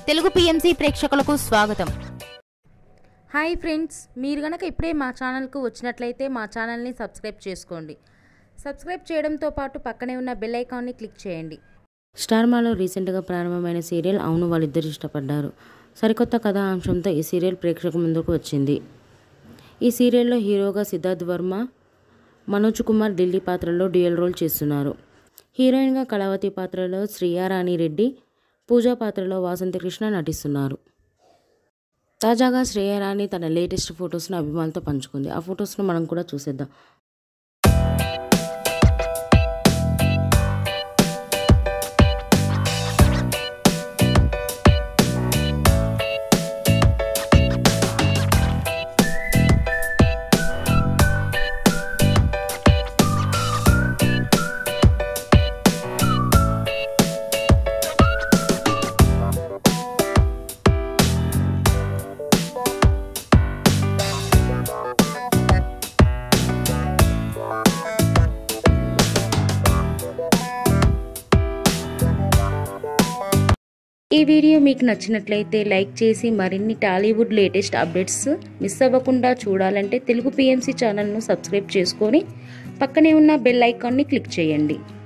Telugu PMC ప్రేక్షకులకు స్వాగతం hi friends మీరు గనక ఇప్పుడే మా ఛానల్కు వచ్చినట్లయితే మా ఛానల్ని సబ్స్క్రైబ్ చేసుకోండి సబ్స్క్రైబ్ చేయడంతో పాటు పక్కనే ఉన్న బెల్ ఐకాన్ని క్లిక్ చేయండి స్టార్ మాలో రీసెంట్గా ప్రారంభమైన సీరియల్ అవును వాళ్ళిద్దరు ఇష్టపడ్డారు సరికొత్త కథా అంశంతో ఈ సీరియల్ ప్రేక్షకు ముందుకు వచ్చింది ఈ సీరియల్లో హీరోగా సిద్ధార్థ్ వర్మ మనోజ్ కుమార్ ఢిల్లీ పాత్రలో డ్యూయల్ రోల్ చేస్తున్నారు హీరోయిన్గా కళావతి పాత్రలో శ్రీయారాణి రెడ్డి పూజా పాత్రలో వాసంతి కృష్ణ నటిస్తున్నారు తాజాగా శ్రేయరాణి తన లేటెస్ట్ ఫొటోస్ను అభిమానులతో పంచుకుంది ఆ ఫొటోస్ను మనం కూడా చూసేద్దాం ఈ వీడియో మీకు నచ్చినట్లయితే లైక్ చేసి మరిన్ని టాలీవుడ్ లేటెస్ట్ అప్డేట్స్ మిస్ అవ్వకుండా చూడాలంటే తెలుగు పిఎంసి ఛానల్ను సబ్స్క్రైబ్ చేసుకొని పక్కనే ఉన్న బెల్ ఐకాన్ని క్లిక్ చేయండి